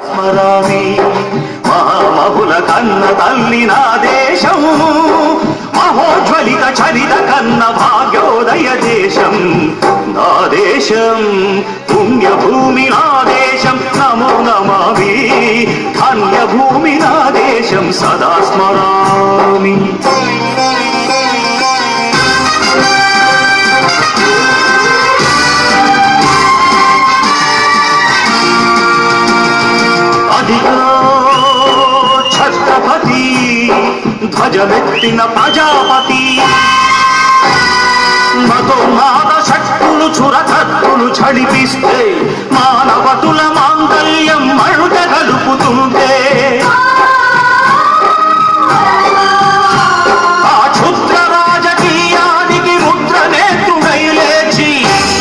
స్మరామి మహామహుల కన్న తల్లి నా దేశం మహోజ్వలిత చరిత కన్న భాగ్యోదయ దేశం నా దేశం పుణ్యభూమి నా దేశం నమో నమామి ధన్యభూమి నా దేశం సదా స్మరామి అదిగో ఛత్రపతి ధ్వజమెత్తిన ప్రజాపతి మతోన్మాద శక్తులు చురకత్తులు చడిపిస్తే మానవతుల మాంగల్యం మణుట కలుపుతుంటే ఆ క్షుద్ర రాజకీయానికి ముద్ర నేత్రుడై లేచి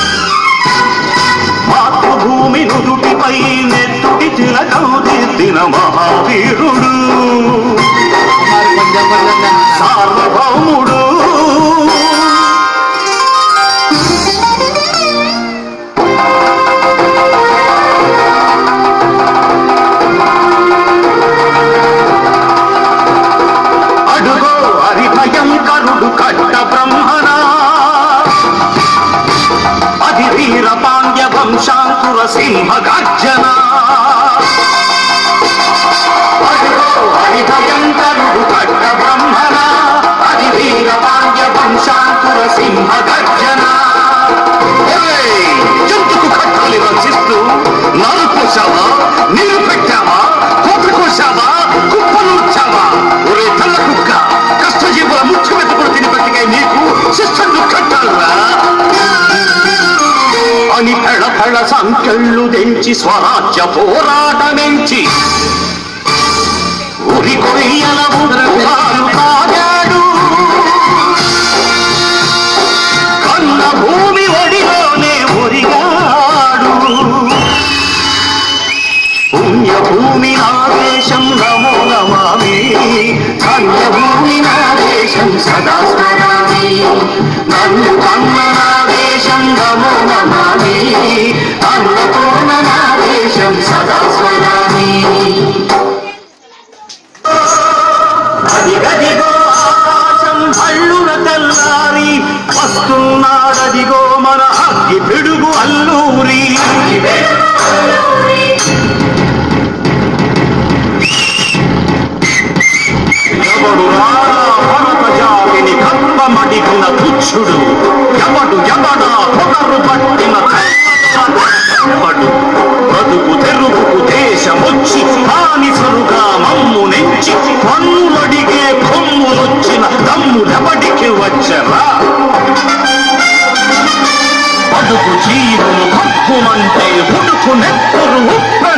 మాతృభూమి నుదుటిపై నెత్తుటి తిలకం దిద్దిన మహావీరుడు మరి కొంచెం కొంచెంగా సార్వభౌముడు అడుగో హరిభయంకరుడు కట్ట బ్రహ్మణ అది వీర పాండ్య వంశాంకుర సింహ గర్జన అడుగో హరిభయంకరుడు కట్ట బ్రహ్మణ అది వీర పాండ్య వంశాంకుర సింహ గర్జన ఏయ్! ఎందుకు కట్టాలి రచిస్తూ నరుకోసావా నీరు పెట్టావా కోట కోసావా కుప్పనూర్చావా ఒరే తల్ల కుక్క కష్టజీవుల ముఖ్య మెతుకులు తిని బతికే నీకు శిక్షలు కట్టాలరా అని పెడ పెడ సంఖ్యళ్ళు తెంచి స్వరాజ్య పోరాటమెంచి ఉరి కొయ్యల ఉగ్రవాలు కాగాడు కన్న భూమి ఒడిలోనే ఒరిగాడు పుణ్యభూమి నా దేశం నమో నమామి ధన్యభూమి నా దేశం సదా స్మరామి నన్ను కన్న నా దేశం నమో నమామి అన్నపూర్ణ నా దేశం సదా స్మరామి అదిగదిగో ఆకాశం హళ్ళున తెల్లారి వస్తున్నాడదిగో మన అగ్గి పిడుగు అల్లూరి ఎవడు రారా భరత జాతిని కప్పమడిగిన పుచ్చుడు ఎవడు ఎవడా పొగరు పట్టిన ఎవడు బ్రతుకు తెరువుకు దేశమొచ్చి బానిసలుగా మమ్ము నెచ్చి పన్నులడిగే కొమ్ములొచ్చిన దమ్ములెవడికి వచ్చరా బడుగు జీవులు కప్పుమంటే ఉడుకు నెత్తురు ఉప్పెన